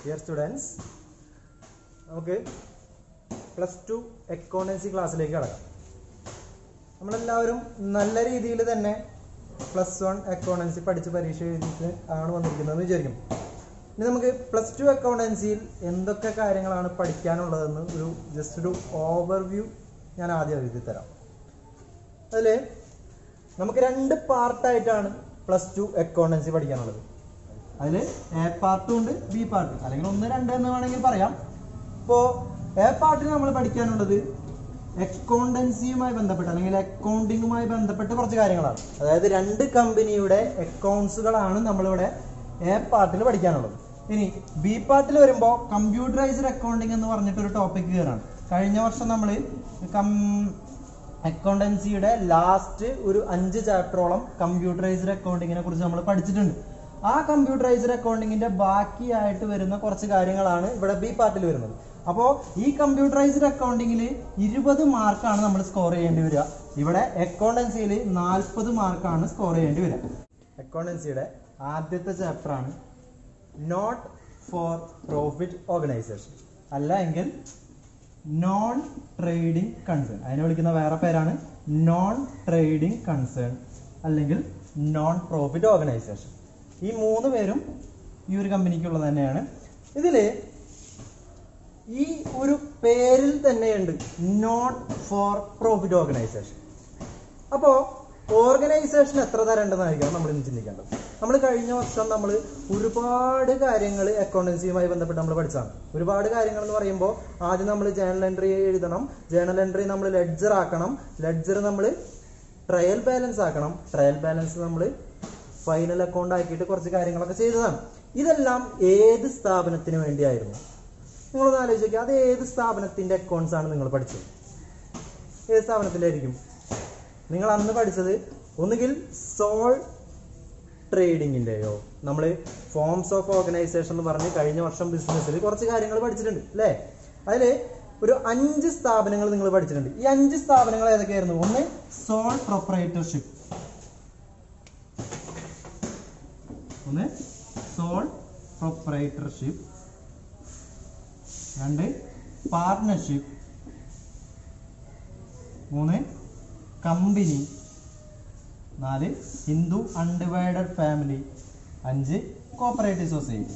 Dear students നമുക്ക് plus two economy ക്ലാസ്സിലേക്ക് കടക്കാം നമ്മളെല്ലാവരും നല്ല രീതിയിൽ തന്നെ പ്ലസ് വൺ അക്കൗണ്ടൻസി പഠിച്ച് പരീക്ഷ എഴുതിയിട്ട് ആണ് വന്നിരിക്കുന്നതെന്ന് വിചാരിക്കും ഇനി നമുക്ക് പ്ലസ് ടു അക്കൗണ്ടൻസിയിൽ എന്തൊക്കെ കാര്യങ്ങളാണ് പഠിക്കാനുള്ളതെന്ന് ഒരു ജസ്റ്റ് ഒരു ഓവർവ്യൂ ഞാൻ ആദ്യം എഴുതി തരാം അതിൽ നമുക്ക് രണ്ട് പാർട്ടായിട്ടാണ് പ്ലസ് ടു അക്കൗണ്ടൻസി പഠിക്കാനുള്ളത് അതിൽ എ പാർട്ടും ഉണ്ട് ബി പാർട്ടും അല്ലെങ്കിൽ ഒന്ന് രണ്ട് എന്ന് വേണമെങ്കിൽ പറയാം ഇപ്പോൾ എ പാർട്ടിൽ നമ്മൾ പഠിക്കാനുള്ളത് അക്കൗണ്ടൻസിയുമായി ബന്ധപ്പെട്ട് അല്ലെങ്കിൽ അക്കൗണ്ടിങ്ങുമായി ബന്ധപ്പെട്ട് കുറച്ച് കാര്യങ്ങളാണ് അതായത് രണ്ട് കമ്പനിയുടെ അക്കൗണ്ട്സുകളാണ് നമ്മളിവിടെ എ പാർട്ടിൽ പഠിക്കാനുള്ളത് ഇനി ബി പാർട്ടിൽ വരുമ്പോൾ കമ്പ്യൂട്ടറൈസ്ഡ് അക്കൗണ്ടിങ് എന്ന് പറഞ്ഞിട്ടൊരു ടോപ്പിക് കയറാണ് കഴിഞ്ഞ വർഷം നമ്മൾ കം അക്കൗണ്ടൻസിയുടെ ലാസ്റ്റ് ഒരു അഞ്ച് ചാപ്റ്ററോളം കമ്പ്യൂട്ടറൈസ്ഡ് അക്കൗണ്ടിങ്ങിനെ കുറിച്ച് നമ്മൾ പഠിച്ചിട്ടുണ്ട് ആ കമ്പ്യൂട്ടറൈസ്ഡ് അക്കൗണ്ടിങ്ങിന്റെ ബാക്കിയായിട്ട് വരുന്ന കുറച്ച് കാര്യങ്ങളാണ് ഇവിടെ ബി പാർട്ടിൽ വരുന്നത് അപ്പോൾ ഈ കമ്പ്യൂട്ടറൈസ്ഡ് അക്കൗണ്ടിങ്ങിൽ ഇരുപത് മാർക്കാണ് നമ്മൾ സ്കോർ ചെയ്യേണ്ടി വരിക ഇവിടെ അക്കൗണ്ടൻസിയിൽ നാൽപ്പത് മാർക്കാണ് സ്കോർ ചെയ്യേണ്ടി വരിക അക്കൗണ്ടൻസിയുടെ ആദ്യത്തെ ചാപ്റ്ററാണ് നോട്ട് ഫോർ പ്രോഫിറ്റ് ഓർഗനൈസേഷൻ അല്ല എങ്കിൽ നോൺ ട്രേഡിംഗ് കൺസേൺ അതിനെ വിളിക്കുന്ന വേറെ പേരാണ് നോൺ ട്രേഡിംഗ് കൺസേൺ അല്ലെങ്കിൽ നോൺ പ്രോഫിറ്റ് ഓർഗനൈസേഷൻ ഈ മൂന്ന് പേരും ഈ ഒരു കമ്പനിക്കുള്ളത് തന്നെയാണ് ഇതിൽ ഈ ഒരു പേരിൽ തന്നെയുണ്ട് നോട്ട് ഫോർ പ്രോഫിറ്റ് ഓർഗനൈസേഷൻ അപ്പോൾ ഓർഗനൈസേഷൻ എത്ര തരം ഉണ്ടെന്നായിരിക്കണം നമ്മൾ ഇന്ന് ചിന്തിക്കേണ്ടത് നമ്മൾ കഴിഞ്ഞ വർഷം നമ്മൾ ഒരുപാട് കാര്യങ്ങൾ അക്കൗണ്ടൻസിയുമായി ബന്ധപ്പെട്ട് നമ്മൾ പഠിച്ചതാണ് ഒരുപാട് കാര്യങ്ങൾ എന്ന് പറയുമ്പോൾ ആദ്യം നമ്മൾ ജേണൽ എൻട്രി എഴുതണം ജേണൽ എൻട്രി നമ്മൾ ലെഡ്ജർ ആക്കണം ലെഡ്ജർ നമ്മൾ ട്രയൽ ബാലൻസ് ആക്കണം ട്രയൽ ബാലൻസ് നമ്മൾ ഫൈനൽ അക്കൗണ്ട് ആക്കിയിട്ട് കുറച്ച് കാര്യങ്ങളൊക്കെ ചെയ്തതാണ് ഇതെല്ലാം ഏത് സ്ഥാപനത്തിന് വേണ്ടിയായിരുന്നു നിങ്ങളൊന്ന് ആലോചിക്കുക അത് ഏത് സ്ഥാപനത്തിന്റെ അക്കൗണ്ട്സ് ആണ് നിങ്ങൾ പഠിച്ചത് ഏത് സ്ഥാപനത്തിന്റെ ആയിരിക്കും നിങ്ങൾ അന്ന് പഠിച്ചത് ഒന്നുകിൽ സോൾ ട്രേഡിങ്ങിൻ്റെയോ നമ്മൾ ഫോംസ് ഓഫ് ഓർഗനൈസേഷൻ എന്ന് പറഞ്ഞ് കഴിഞ്ഞ വർഷം ബിസിനസ്സിൽ കുറച്ച് കാര്യങ്ങൾ പഠിച്ചിട്ടുണ്ട് അല്ലേ അതിൽ ഒരു അഞ്ച് സ്ഥാപനങ്ങൾ നിങ്ങൾ പഠിച്ചിട്ടുണ്ട് ഈ അഞ്ച് സ്ഥാപനങ്ങൾ ഏതൊക്കെയായിരുന്നു ഒന്ന് സോൾ പ്രൊപ്പറേറ്റർഷിപ്പ് ഒന്ന് സോൾ പ്രൊപ്പറേറ്റർഷിപ്പ് രണ്ട് പാർട്ട്ണർഷിപ്പ് മൂന്ന് കമ്പനി നാല് ഹിന്ദു അൺഡിവൈഡഡ് ഫാമിലി അഞ്ച് കോപ്പറേറ്റീവ് സൊസൈറ്റി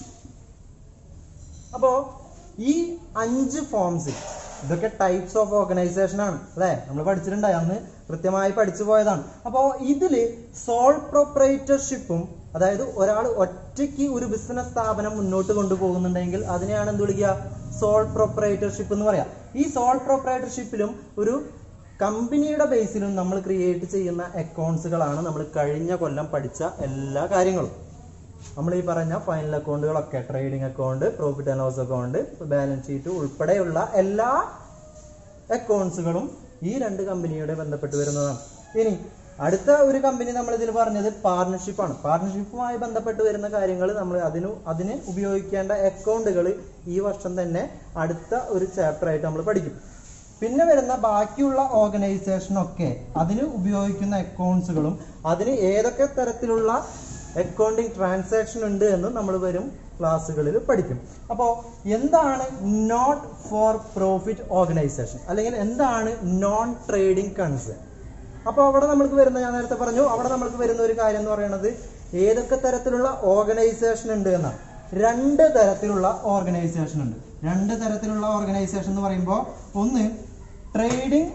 അപ്പോൾ ഈ അഞ്ച് ഫോംസ് ഇതൊക്കെ ടൈപ്സ് ഓഫ് ഓർഗനൈസേഷൻ ആണ് അല്ലേ നമ്മൾ പഠിച്ചിട്ടുണ്ടായി അന്ന് കൃത്യമായി പഠിച്ചു പോയതാണ് അപ്പോൾ ഇതിൽ സോൾ പ്രൊപ്പറേറ്റർഷിപ്പും അതായത് ഒരാൾ ഒറ്റയ്ക്ക് ഒരു ബിസിനസ് സ്ഥാപനം മുന്നോട്ട് കൊണ്ടുപോകുന്നുണ്ടെങ്കിൽ അതിനെയാണ് എന്ത് വിളിക്കുക സോൾ പ്രൊപ്പറേറ്റർഷിപ്പ് എന്ന് പറയാം ഈ സോൾ പ്രൊപ്പറേറ്റർഷിപ്പിലും ഒരു കമ്പനിയുടെ ബേസിലും നമ്മൾ ക്രിയേറ്റ് ചെയ്യുന്ന അക്കൗണ്ട്സുകളാണ് നമ്മൾ കഴിഞ്ഞ കൊല്ലം പഠിച്ച എല്ലാ കാര്യങ്ങളും നമ്മൾ ഈ പറഞ്ഞ ഫൈനൽ അക്കൗണ്ടുകളൊക്കെ trading account profit and loss account balance sheet ഉൾപ്പെടെയുള്ള എല്ലാ അക്കൗണ്ട്സുകളും ഈ രണ്ട് കമ്പനിയുടെ ബന്ധപ്പെട്ട് വരുന്നതാണ് ഇനി അടുത്ത ഒരു കമ്പനി നമ്മൾ ഇതിൽ പറഞ്ഞത് പാർട്ണർഷിപ്പാണ് പാർട്ണർഷിപ്പുമായി ബന്ധപ്പെട്ട് വരുന്ന കാര്യങ്ങൾ നമ്മൾ അതിനു അതിന് ഉപയോഗിക്കേണ്ട അക്കൗണ്ടുകൾ ഈ വർഷം തന്നെ അടുത്ത ഒരു ചാപ്റ്റർ ആയിട്ട് നമ്മൾ പഠിക്കും പിന്നെ വരുന്ന ബാക്കിയുള്ള ഓർഗനൈസേഷനൊക്കെ അതിന് ഉപയോഗിക്കുന്ന അക്കൗണ്ട്സുകളും അതിന് ഏതൊക്കെ തരത്തിലുള്ള അക്കൗണ്ടിങ് ട്രാൻസാക്ഷൻ ഉണ്ട് എന്ന് നമ്മൾ വരും ക്ലാസ്സുകളിൽ പഠിക്കും അപ്പോൾ എന്താണ് നോട്ട് ഫോർ പ്രോഫിറ്റ് ഓർഗനൈസേഷൻ അല്ലെങ്കിൽ എന്താണ് നോൺ ട്രേഡിംഗ് കൺസേൺ അപ്പോൾ അവിടെ നമ്മൾക്ക് വരുന്ന ഞാൻ നേരത്തെ പറഞ്ഞു അവിടെ നമ്മൾക്ക് വരുന്ന ഒരു കാര്യം എന്ന് പറയുന്നത് ഏതൊക്കെ തരത്തിലുള്ള ഓർഗനൈസേഷൻ ഉണ്ട് എന്നാണ് രണ്ട് തരത്തിലുള്ള ഓർഗനൈസേഷൻ ഉണ്ട് രണ്ട് തരത്തിലുള്ള ഓർഗനൈസേഷൻ എന്ന് പറയുമ്പോൾ ഒന്ന് ട്രേഡിംഗ്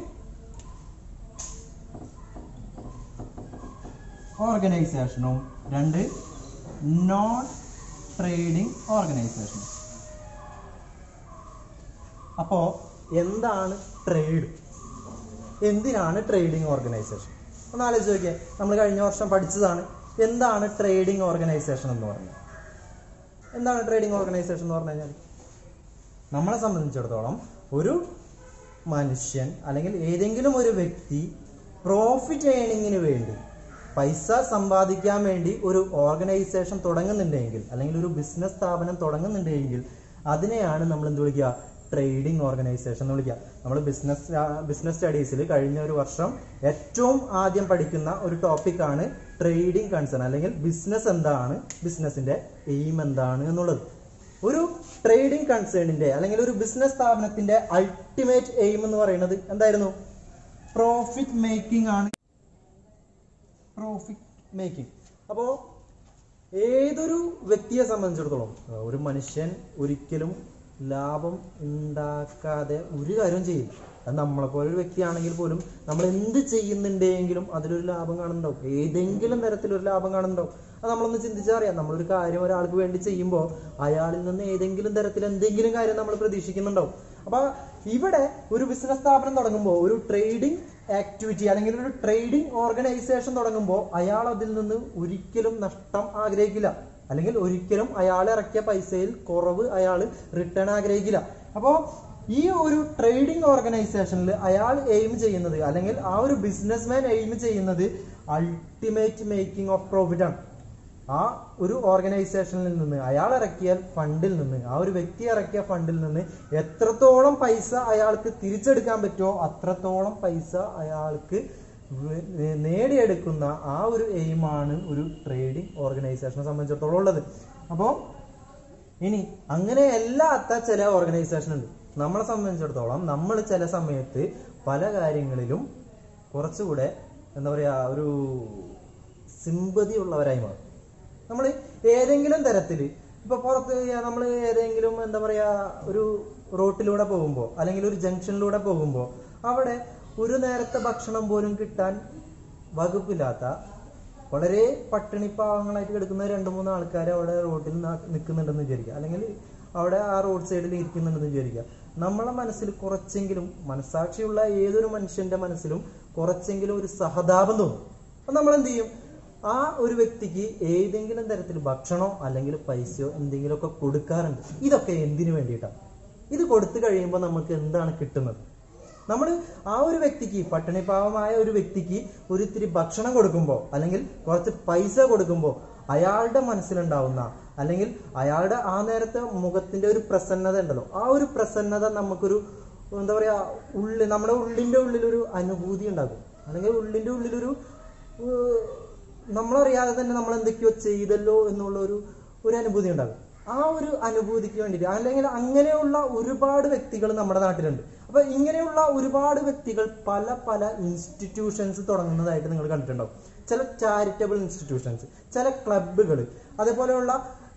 ഓർഗനൈസേഷനും രണ്ട് നോൺ ട്രേഡിംഗ് ഓർഗനൈസേഷനും അപ്പോൾ എന്താണ് ട്രേഡ് എന്തിനാണ് ട്രേഡിംഗ് ഓർഗനൈസേഷൻ ഒന്ന് ആലോചിച്ച് നോക്കിയേ നമ്മൾ കഴിഞ്ഞ വർഷം പഠിച്ചതാണ് എന്താണ് ട്രേഡിംഗ് ഓർഗനൈസേഷൻ എന്ന് പറഞ്ഞത് എന്താണ് ട്രേഡിംഗ് ഓർഗനൈസേഷൻ എന്ന് പറഞ്ഞു കഴിഞ്ഞാൽ നമ്മളെ സംബന്ധിച്ചിടത്തോളം ഒരു മനുഷ്യൻ അല്ലെങ്കിൽ ഏതെങ്കിലും ഒരു വ്യക്തി പ്രോഫിറ്റ് ഏണിങ്ങിന് വേണ്ടി പൈസ സമ്പാദിക്കാൻ വേണ്ടി ഒരു ഓർഗനൈസേഷൻ തുടങ്ങുന്നുണ്ടെങ്കിൽ അല്ലെങ്കിൽ ഒരു ബിസിനസ് സ്ഥാപനം തുടങ്ങുന്നുണ്ടെങ്കിൽ അതിനെയാണ് നമ്മൾ എന്ത് വിളിക്കുക ട്രേഡിംഗ് ഓർഗനൈസേഷൻ എന്ന് വിളിക്കുക നമ്മൾ ബിസിനസ് ബിസിനസ് സ്റ്റഡീസിൽ കഴിഞ്ഞ ഒരു വർഷം ഏറ്റവും ആദ്യം പഠിക്കുന്ന ഒരു ടോപ്പിക്കാണ് ട്രേഡിംഗ് കൺസേൺ അല്ലെങ്കിൽ ബിസിനസ് എന്താണ് ബിസിനസിന്റെ എയിം എന്താണ് എന്നുള്ളത് ഒരു ട്രേഡിംഗ് കൺസേണിന്റെ അല്ലെങ്കിൽ ഒരു ബിസിനസ് സ്ഥാപനത്തിന്റെ അൾട്ടിമേറ്റ് എയിം എന്ന് പറയുന്നത് എന്തായിരുന്നു പ്രോഫിറ്റ് മേക്കിംഗ് ആണ് പ്രോഫിറ്റ് മേക്കിംഗ് അപ്പോൾ ഏതൊരു വ്യക്തിയെ സംബന്ധിച്ചിടത്തോളം അഹ് ഒരു മനുഷ്യൻ ഒരിക്കലും ലാഭം ഉണ്ടാക്കാതെ ഒരു കാര്യവും ചെയ്യില്ല അത് നമ്മളെ പോലെ ഒരു വ്യക്തിയാണെങ്കിൽ പോലും നമ്മൾ എന്ത് ചെയ്യുന്നുണ്ടെങ്കിലും അതിലൊരു ലാഭം കാണുന്നുണ്ടാവും ഏതെങ്കിലും തരത്തിലൊരു ലാഭം കാണുന്നുണ്ടാവും അത് നമ്മളൊന്ന് ചിന്തിച്ചാൽ അറിയാം നമ്മളൊരു കാര്യം ഒരാൾക്ക് വേണ്ടി ചെയ്യുമ്പോൾ അയാളിൽ നിന്ന് ഏതെങ്കിലും തരത്തിൽ എന്തെങ്കിലും കാര്യം നമ്മൾ പ്രതീക്ഷിക്കുന്നുണ്ടാവും അപ്പൊ ഇവിടെ ഒരു ബിസിനസ് സ്ഥാപനം തുടങ്ങുമ്പോൾ ഒരു ട്രേഡിംഗ് ആക്ടിവിറ്റി അല്ലെങ്കിൽ ഒരു ട്രേഡിംഗ് ഓർഗനൈസേഷൻ തുടങ്ങുമ്പോൾ അയാൾ അതിൽ നിന്ന് ഒരിക്കലും നഷ്ടം ആഗ്രഹിക്കില്ല അല്ലെങ്കിൽ ഒരിക്കലും അയാൾ ഇറക്കിയ പൈസയിൽ കുറവ് അയാൾ റിട്ടേൺ ആഗ്രഹിക്കില്ല അപ്പോൾ ഈ ഒരു ട്രേഡിംഗ് ഓർഗനൈസേഷനിൽ അയാൾ എയിം ചെയ്യുന്നത് അല്ലെങ്കിൽ ആ ഒരു ബിസിനസ്മാൻ എയിം ചെയ്യുന്നത് അൾട്ടിമേറ്റ് മേക്കിംഗ് ഓഫ് പ്രോഫിറ്റ് ആണ് ആ ഒരു ഓർഗനൈസേഷനിൽ നിന്ന് അയാൾ ഇറക്കിയ ഫണ്ടിൽ നിന്ന് ആ ഒരു വ്യക്തി ഇറക്കിയ ഫണ്ടിൽ നിന്ന് എത്രത്തോളം പൈസ അയാൾക്ക് തിരിച്ചെടുക്കാൻ പറ്റുമോ അത്രത്തോളം പൈസ അയാൾക്ക് വേ- നേ- നേടിയെടുക്കുന്ന ആ ഒരു എയിമാണ് ഒരു ട്രേഡിംഗ് ഓർഗനൈസേഷനെ സംബന്ധിച്ചിടത്തോളം ഉള്ളത് അപ്പോൾ ഇനി അങ്ങനെ അല്ലാത്ത ചില ഓർഗനൈസേഷൻ ഉണ്ട് നമ്മളെ സംബന്ധിച്ചിടത്തോളം നമ്മൾ ചില സമയത്ത് പല കാര്യങ്ങളിലും കുറച്ചുകൂടെ എന്താ പറയാ ഒരു സിമ്പതി ഉള്ളവരായി മാറും നമ്മൾ ഏതെങ്കിലും തരത്തിൽ ഇപ്പൊ പുറത്ത് നമ്മൾ ഏതെങ്കിലും എന്താ പറയാ ഒരു റോട്ടിലൂടെ പോകുമ്പോൾ അല്ലെങ്കിൽ ഒരു ജംഗ്ഷനിലൂടെ പോകുമ്പോൾ അവിടെ ഒരു നേരത്തെ ഭക്ഷണം പോലും കിട്ടാൻ വകുപ്പില്ലാത്ത വളരെ പട്ടിണിപ്പാവങ്ങളായിട്ട് കിടക്കുന്ന രണ്ട് മൂന്ന് ആൾക്കാർ അവിടെ റോഡിൽ ന- നിൽക്കുന്നുണ്ടെന്ന് വിചാരിക്കുക അല്ലെങ്കിൽ അവിടെ ആ റോഡ് സൈഡിൽ ഇരിക്കുന്നുണ്ടെന്ന് വിചാരിക്കുക നമ്മളെ മനസ്സിൽ കുറച്ചെങ്കിലും മനസാക്ഷിയുള്ള ഏതൊരു മനുഷ്യന്റെ മനസ്സിലും കുറച്ചെങ്കിലും ഒരു സഹതാപം തോന്നും അപ്പൊ നമ്മൾ എന്ത് ചെയ്യും ആ ഒരു വ്യക്തിക്ക് ഏതെങ്കിലും തരത്തിൽ ഭക്ഷണമോ അല്ലെങ്കിൽ പൈസയോ എന്തെങ്കിലുമൊക്കെ കൊടുക്കാറുണ്ട് ഇതൊക്കെ എന്തിനു വേണ്ടിയിട്ടാണ് ഇത് കൊടുത്തു കഴിയുമ്പോൾ നമുക്ക് എന്താണ് കിട്ടുന്നത് നമ്മൾ ആ ഒരു വ്യക്തിക്ക് പട്ടിണിപ്പാവമായ ഒരു വ്യക്തിക്ക് ഒരു ഇത്തിരി ഭക്ഷണം കൊടുക്കുമ്പോൾ അല്ലെങ്കിൽ കുറച്ച് പൈസ കൊടുക്കുമ്പോൾ അയാളുടെ മനസ്സിലുണ്ടാവുന്ന അല്ലെങ്കിൽ അയാളുടെ ആ നേരത്തെ മുഖത്തിന്റെ ഒരു പ്രസന്നത ഉണ്ടല്ലോ ആ ഒരു പ്രസന്നത നമുക്കൊരു എന്താ പറയാ ഉള്ളിൽ നമ്മുടെ ഉള്ളിന്റെ ഉള്ളിലൊരു അനുഭൂതി ഉണ്ടാകും അല്ലെങ്കിൽ ഉള്ളിന്റെ ഉള്ളിലൊരു ഏഹ്, നമ്മളറിയാതെ തന്നെ നമ്മൾ എന്തൊക്കെയോ ചെയ്തല്ലോ എന്നുള്ള ഒരു ഒരു അനുഭൂതി ഉണ്ടാകും ആ ഒരു അനുഭൂതിക്ക് വേണ്ടിയിട്ട് അല്ലെങ്കിൽ അങ്ങനെയുള്ള ഒരുപാട് വ്യക്തികൾ നമ്മുടെ നാട്ടിലുണ്ട് അപ്പൊ ഇങ്ങനെയുള്ള ഒരുപാട് വ്യക്തികൾ പല പല ഇൻസ്റ്റിറ്റ്യൂഷൻസ് തുടങ്ങുന്നതായിട്ട് നിങ്ങൾ കണ്ടിട്ടുണ്ടാവും ചില ചാരിറ്റബിൾ ഇൻസ്റ്റിറ്റ്യൂഷൻസ് ചില ക്ലബുകൾ അതേപോലെയുള്ള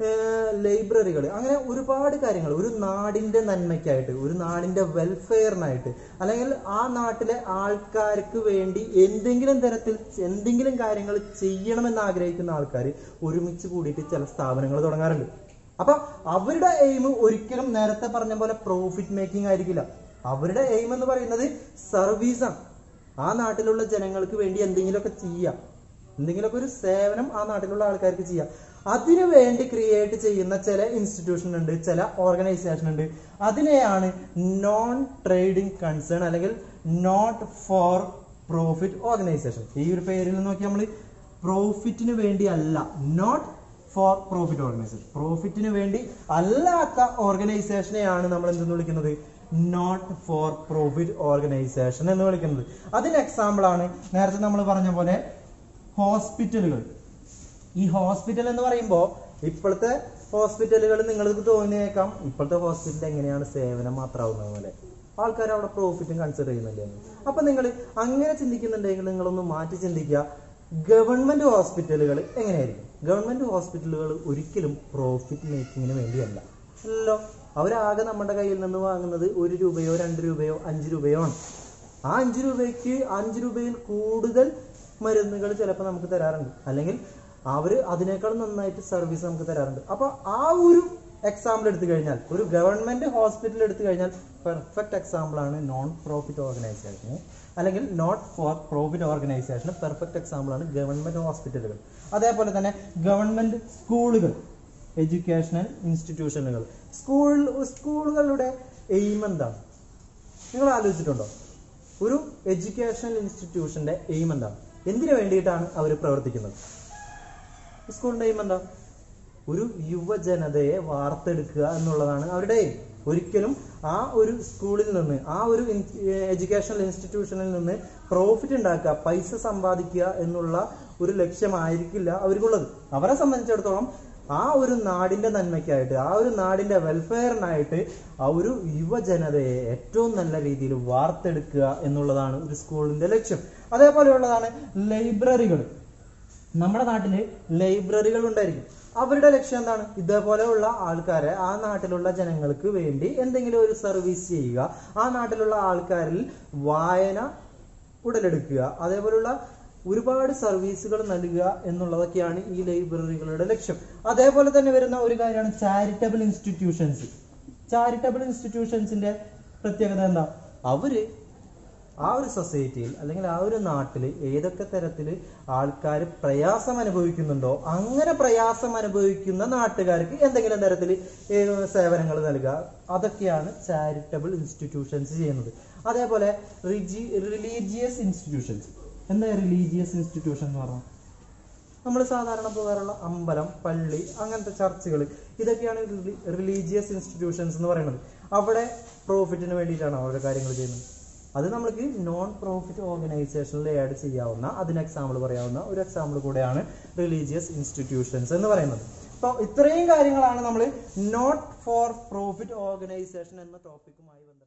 ലൈബ്രറികൾ അങ്ങനെ ഒരുപാട് കാര്യങ്ങൾ ഒരു നാടിന്റെ നന്മയ്ക്കായിട്ട് ഒരു നാടിന്റെ വെൽഫെയറിനായിട്ട് അല്ലെങ്കിൽ ആ നാട്ടിലെ ആൾക്കാർക്ക് വേണ്ടി എന്തെങ്കിലും തരത്തിൽ എന്തെങ്കിലും കാര്യങ്ങൾ ചെയ്യണമെന്ന് ആഗ്രഹിക്കുന്ന ആൾക്കാർ ഒരുമിച്ച് കൂടിയിട്ട് ചില സ്ഥാപനങ്ങൾ തുടങ്ങാറുണ്ട് അപ്പൊ അവരുടെ എയിം ഒരിക്കലും നേരത്തെ പറഞ്ഞ പോലെ പ്രോഫിറ്റ് മേക്കിംഗ് ആയിരിക്കില്ല അവരുടെ എയിം എന്ന് പറയുന്നത് സർവീസാണ് ആ നാട്ടിലുള്ള ജനങ്ങൾക്ക് വേണ്ടി എന്തെങ്കിലുമൊക്കെ ചെയ്യാം എന്തെങ്കിലുമൊക്കെ ഒരു സേവനം ആ നാട്ടിലുള്ള ആൾക്കാർക്ക് ചെയ്യാം അതിനു വേണ്ടി ക്രിയേറ്റ് ചെയ്യുന്ന ചില ഇൻസ്റ്റിറ്റ്യൂഷൻ ഉണ്ട് ചില ഓർഗനൈസേഷൻ ഉണ്ട് അതിനെയാണ് നോൺ ട്രേഡിംഗ് കൺസേൺ അല്ലെങ്കിൽ നോട്ട് ഫോർ പ്രോഫിറ്റ് ഓർഗനൈസേഷൻ ഈ ഒരു പേരിൽ നോക്കി നമ്മൾ പ്രോഫിറ്റിന് വേണ്ടി അല്ല നോട്ട് ഫോർ പ്രോഫിറ്റ് ഓർഗനൈസേഷൻ പ്രോഫിറ്റിന് വേണ്ടി അല്ലാത്ത ഓർഗനൈസേഷനെയാണ് നമ്മൾ എന്തെന്ന് വിളിക്കുന്നത് നോട്ട് ഫോർ പ്രോഫിറ്റ് ഓർഗനൈസേഷൻ എന്ന് വിളിക്കുന്നത് അതിന് എക്സാമ്പിൾ ആണ് നേരത്തെ നമ്മൾ പറഞ്ഞ പോലെ ഹോസ്പിറ്റലുകൾ ഈ ഹോസ്പിറ്റൽ എന്ന് പറയുമ്പോൾ ഇപ്പോഴത്തെ ഹോസ്പിറ്റലുകൾ നിങ്ങൾക്ക് തോന്നിയേക്കാം ഇപ്പോഴത്തെ ഹോസ്പിറ്റൽ എങ്ങനെയാണ് സേവനം മാത്രമാവുന്നത് പോലെ ആൾക്കാർ അവിടെ പ്രോഫിറ്റും കൺസിഡർ ചെയ്യുന്നില്ലേ എന്ന്. അപ്പൊ നിങ്ങൾ അങ്ങനെ ചിന്തിക്കുന്നുണ്ടെങ്കിൽ നിങ്ങളൊന്ന് മാറ്റി ചിന്തിക്കുക ഗവൺമെന്റ് ഹോസ്പിറ്റലുകൾ എങ്ങനെയായിരിക്കും ഗവൺമെന്റ് ഹോസ്പിറ്റലുകൾ ഒരിക്കലും പ്രോഫിറ്റ് മേക്കിങ്ങിന് വേണ്ടിയല്ല അല്ലല്ലോ അവരാകെ നമ്മുടെ കയ്യിൽ നിന്ന് വാങ്ങുന്നത് ഒരു രൂപയോ രണ്ട് രൂപയോ അഞ്ച് രൂപയോ ആണ് ആ അഞ്ച് രൂപയ്ക്ക് അഞ്ച് രൂപയിൽ കൂടുതൽ മരുന്നുകൾ ചിലപ്പോൾ നമുക്ക് തരാറുണ്ട് അല്ലെങ്കിൽ അവർ അതിനേക്കാൾ നന്നായിട്ട് സർവീസ് നമുക്ക് തരാറുണ്ട് അപ്പൊ ആ ഒരു എക്സാമ്പിൾ എടുത്തു കഴിഞ്ഞാൽ ഒരു ഗവൺമെന്റ് ഹോസ്പിറ്റൽ എടുത്തു കഴിഞ്ഞാൽ പെർഫെക്റ്റ് എക്സാമ്പിൾ ആണ് നോൺ പ്രോഫിറ്റ് ഓർഗനൈസേഷൻ അല്ലെങ്കിൽ not for profit organisation perfect example ആണ് ഗവൺമെന്റ് ഹോസ്പിറ്റലുകൾ അതേപോലെ തന്നെ ഗവൺമെന്റ് സ്കൂളുകൾ എഡ്യൂക്കേഷണൽ ഇൻസ്റ്റിറ്റ്യൂഷനുകൾ സ്കൂൾ സ്കൂളുകളുടെ എയിം എന്താണ് നിങ്ങൾ ആലോചിച്ചിട്ടുണ്ടോ ഒരു എഡ്യൂക്കേഷണൽ ഇൻസ്റ്റിറ്റ്യൂഷന്റെ എയിം എന്താണ് എന്തിനു വേണ്ടിയിട്ടാണ് അവർ പ്രവർത്തിക്കുന്നത് സ്കൂളിന്റെ എയിം എന്താ ഒരു യുവജനതയെ വാർത്തെടുക്കുക എന്നുള്ളതാണ് അവരുടെ aim. ഒരിക്കലും ആ ഒരു സ്കൂളിൽ നിന്ന് ആ ഒരു എഡ്യൂക്കേഷണൽ ഇൻസ്റ്റിറ്റ്യൂഷനിൽ നിന്ന് പ്രോഫിറ്റ് ഉണ്ടാക്കുക പൈസ സമ്പാദിക്കുക എന്നുള്ള ഒരു ലക്ഷ്യമായിരിക്കില്ല അവർക്കുള്ളത് അവരെ സംബന്ധിച്ചിടത്തോളം ആ ഒരു നാടിന്റെ നന്മയ്ക്കായിട്ട് ആ ഒരു നാടിന്റെ വെൽഫെയറിനായിട്ട് ആ ഒരു യുവജനതയെ ഏറ്റവും നല്ല രീതിയിൽ വാർത്തെടുക്കുക എന്നുള്ളതാണ് ഒരു സ്കൂളിന്റെ ലക്ഷ്യം അതേപോലെയുള്ളതാണ് ലൈബ്രറികൾ നമ്മുടെ നാട്ടില് ലൈബ്രറികൾ ഉണ്ടായിരിക്കും അവരുടെ ലക്ഷ്യം എന്താണ് ഇതേപോലെയുള്ള ആൾക്കാരെ ആ നാട്ടിലുള്ള ജനങ്ങൾക്ക് വേണ്ടി എന്തെങ്കിലും ഒരു സർവീസ് ചെയ്യുക ആ നാട്ടിലുള്ള ആൾക്കാരിൽ വായന ഉടലെടുക്കുക അതേപോലുള്ള ഒരുപാട് സർവീസുകൾ നൽകുക എന്നുള്ളതൊക്കെയാണ് ഈ ലൈബ്രറികളുടെ ലക്ഷ്യം അതേപോലെ തന്നെ വരുന്ന ഒരു കാര്യമാണ് ചാരിറ്റബിൾ ഇൻസ്റ്റിറ്റ്യൂഷൻസ് ചാരിറ്റബിൾ ഇൻസ്റ്റിറ്റ്യൂഷൻസിന്റെ പ്രത്യേകത എന്താ അവര് ആ ഒരു സൊസൈറ്റിയിൽ അല്ലെങ്കിൽ ആ ഒരു നാട്ടിൽ ഏതൊക്കെ തരത്തിൽ ആൾക്കാർ പ്രയാസം അനുഭവിക്കുന്നുണ്ടോ അങ്ങനെ പ്രയാസം അനുഭവിക്കുന്ന നാട്ടുകാർക്ക് എന്തെങ്കിലും തരത്തിൽ സേവനങ്ങൾ നൽകുക അതൊക്കെയാണ് ചാരിറ്റബിൾ ഇൻസ്റ്റിറ്റ്യൂഷൻസ് ചെയ്യുന്നത് അതേപോലെ റിജി റിലീജിയസ് ഇൻസ്റ്റിറ്റ്യൂഷൻസ് എന്താ റിലീജിയസ് ഇൻസ്റ്റിറ്റ്യൂഷൻ എന്ന് പറഞ്ഞാൽ നമ്മൾ സാധാരണ പോകാറുള്ള അമ്പലം പള്ളി അങ്ങനത്തെ ചർച്ചുകൾ ഇതൊക്കെയാണ് റിലീജിയസ് ഇൻസ്റ്റിറ്റ്യൂഷൻസ് എന്ന് പറയുന്നത് അവിടെ പ്രോഫിറ്റിന് വേണ്ടിയിട്ടാണ് അവരുടെ കാര്യങ്ങൾ ചെയ്യുന്നത് അത് നമ്മൾക്ക് നോൺ പ്രോഫിറ്റ് ഓർഗനൈസേഷനിൽ ആഡ് ചെയ്യാവുന്ന അതിന് എക്സാമ്പിൾ പറയാവുന്ന ഒരു എക്സാമ്പിൾ കൂടെയാണ് റിലീജിയസ് ഇൻസ്റ്റിറ്റ്യൂഷൻസ് എന്ന് പറയുന്നത് അപ്പോൾ ഇത്രയും കാര്യങ്ങളാണ് നമ്മൾ നോട്ട് ഫോർ പ്രോഫിറ്റ് ഓർഗനൈസേഷൻ എന്ന ടോപ്പിക്കുമായി ബന്ധപ്പെട്ട്